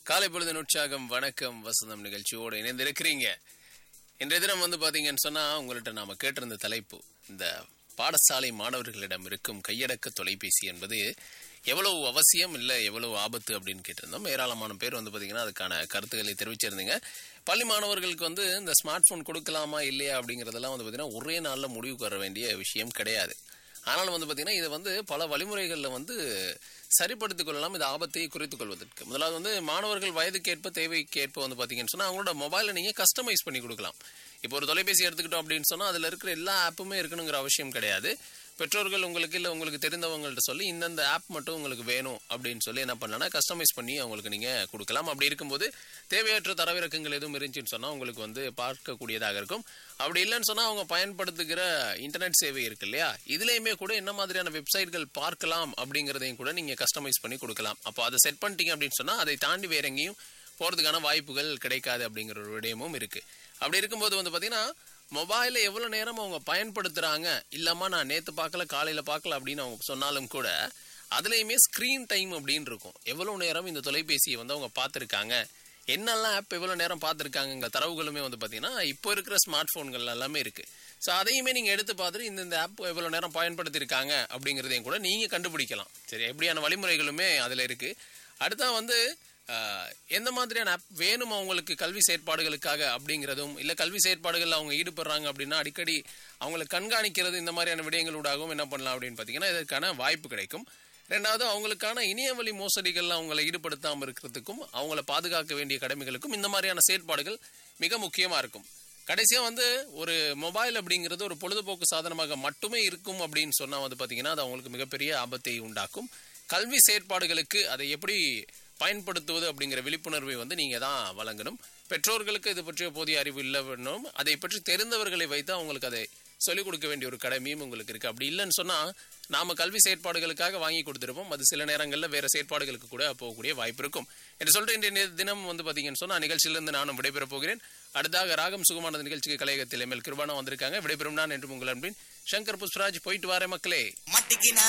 காலை பொழுதின் உற்சாகம் வணக்கம் வசந்தம் நிகழ்ச்சியோடு இணைந்திருக்கிறீங்க இன்றைய தினம் வந்து பாத்தீங்கன்னு சொன்னா உங்கள்கிட்ட நாம கேட்டிருந்த தலைப்பு இந்த பாடசாலை மாணவர்களிடம் இருக்கும் கையடக்க தொலைபேசி என்பது எவ்வளவு அவசியம் இல்லை எவ்வளவு ஆபத்து அப்படின்னு கேட்டிருந்தோம் ஏராளமான பேர் வந்து பாத்தீங்கன்னா அதுக்கான கருத்துக்களை தெரிவிச்சிருந்தீங்க பள்ளி மாணவர்களுக்கு வந்து இந்த ஸ்மார்ட் போன் கொடுக்கலாமா இல்லையா அப்படிங்கறதெல்லாம் வந்து பாத்தீங்கன்னா ஒரே நாள்ல முடிவுக்கு வர வேண்டிய விஷயம் கிடையாது ஆனாலும் வந்து பாத்தீங்கன்னா இதை வந்து பல வழிமுறைகளில் வந்து சரிப்படுத்திக் கொள்ளலாம் இந்த ஆபத்தை குறைத்துக் கொள்வதற்கு முதலாவது வந்து மாணவர்கள் வயதுக்கேற்ப தேவைக்கேற்ப வந்து பாத்தீங்கன்னு சொன்னா அவங்களோட மொபைலை நீங்க கஸ்டமைஸ் பண்ணி கொடுக்கலாம் இப்போ ஒரு தொலைபேசி எடுத்துக்கிட்டோம் அப்படின்னு சொன்னா அதுல இருக்கிற எல்லா ஆப்புமே இருக்கணுங்கிற அவசியம் கிடையாது பெற்றோர்கள் உங்களுக்கு இல்லை உங்களுக்கு தெரிந்தவங்கள்ட்ட சொல்லி இந்தந்த ஆப் மட்டும் உங்களுக்கு வேணும் அப்படின்னு சொல்லி என்ன பண்ணலாம்னா கஸ்டமைஸ் பண்ணி அவங்களுக்கு நீங்க கொடுக்கலாம் அப்படி இருக்கும்போது தேவையற்ற தரவிறக்கங்கள் எதுவும் இருந்துச்சுன்னு சொன்னா உங்களுக்கு வந்து பார்க்கக்கூடியதாக இருக்கும் அப்படி இல்லைன்னு சொன்னா அவங்க பயன்படுத்துகிற இன்டர்நெட் சேவை இருக்கு இல்லையா இதுலயுமே கூட என்ன மாதிரியான வெப்சைட்கள் பார்க்கலாம் அப்படிங்கறதையும் கூட நீங்க கஸ்டமைஸ் பண்ணி கொடுக்கலாம் அப்போ அதை செட் பண்ணிட்டீங்க அப்படின்னு சொன்னா அதை தாண்டி வேற எங்கேயும் போறதுக்கான வாய்ப்புகள் கிடைக்காது அப்படிங்கிற ஒரு விடயமும் இருக்கு அப்படி இருக்கும்போது வந்து பாத்தீங்கன்னா மொபைலை எவ்வளவு நேரம் அவங்க பயன்படுத்துறாங்க இல்லம்மா நான் நேத்து பார்க்கல காலையில பார்க்கல அப்படின்னு அவங்க சொன்னாலும் கூட அதுலயுமே ஸ்கிரீன் டைம் அப்படின்னு இருக்கும் எவ்வளவு நேரம் இந்த தொலைபேசியை வந்து அவங்க பார்த்துருக்காங்க என்னெல்லாம் ஆப் எவ்வளவு நேரம் பார்த்துருக்காங்க தரவுகளுமே வந்து பாத்தீங்கன்னா இப்போ இருக்கிற ஸ்மார்ட் போன்கள் எல்லாமே இருக்கு ஸோ அதையுமே நீங்க எடுத்து பார்த்துட்டு இந்த இந்த ஆப் எவ்வளவு நேரம் பயன்படுத்தியிருக்காங்க அப்படிங்கிறதையும் கூட நீங்க கண்டுபிடிக்கலாம் சரி எப்படியான வழிமுறைகளுமே அதுல இருக்கு அடுத்தா வந்து ஆஹ், எந்த மாதிரியான ஆப் வேணும் அவங்களுக்கு கல்வி செயற்பாடுகளுக்காக அப்படிங்கிறதும் இல்ல கல்வி செயற்பாடுகள் அவங்க ஈடுபடுறாங்க அப்படின்னா அடிக்கடி அவங்களை கண்காணிக்கிறது இந்த மாதிரியான விடயங்களூடாகவும் என்ன பண்ணலாம் அப்படின்னு பார்த்தீங்கன்னா இதற்கான வாய்ப்பு கிடைக்கும் ரெண்டாவது அவங்களுக்கான இணையவழி மோசடிகள்ல அவங்களை ஈடுபடுத்தாமல் இருக்கிறதுக்கும் அவங்கள பாதுகாக்க வேண்டிய கடமைகளுக்கும் இந்த மாதிரியான செயற்பாடுகள் மிக முக்கியமா இருக்கும் கடைசியா வந்து ஒரு மொபைல் அப்படிங்கிறது ஒரு பொழுதுபோக்கு சாதனமாக மட்டுமே இருக்கும் அப்படின்னு சொன்னா வந்து பாத்தீங்கன்னா அது அவங்களுக்கு மிகப்பெரிய ஆபத்தை உண்டாக்கும் கல்வி செயற்பாடுகளுக்கு அதை எப்படி பயன்படுத்துவது அப்படிங்கிற விழிப்புணர்வை வந்து நீங்க தான் வழங்கணும் பெற்றோர்களுக்கு இது பற்றிய போதிய அறிவு இல்லை வேணும் அதை பற்றி தெரிந்தவர்களை வைத்து அவங்களுக்கு அதை சொல்லிக் கொடுக்க வேண்டிய ஒரு கடமையும் உங்களுக்கு இருக்கு அப்படி இல்லைன்னு சொன்னா நாம கல்வி செயற்பாடுகளுக்காக வாங்கி கொடுத்திருப்போம் அது சில நேரங்கள்ல வேற செயற்பாடுகளுக்கு கூட போகக்கூடிய வாய்ப்பு இருக்கும் என்று சொல்லிட்டு இன்றைய தினம் வந்து பாத்தீங்கன்னு சொன்னா நிகழ்ச்சியிலிருந்து நானும் விடைபெற போகிறேன் அடுத்தாக ராகம் சுகுமானது நிகழ்ச்சிக்கு கலையகத்தில் எம்எல் கிருபானா வந்திருக்காங்க விடைபெறும் நான் என்று உங்கள் அன்பின் சங்கர் புஷ்பராஜ் போயிட்டு வாரேன் மக்களே மட்டிக்கினா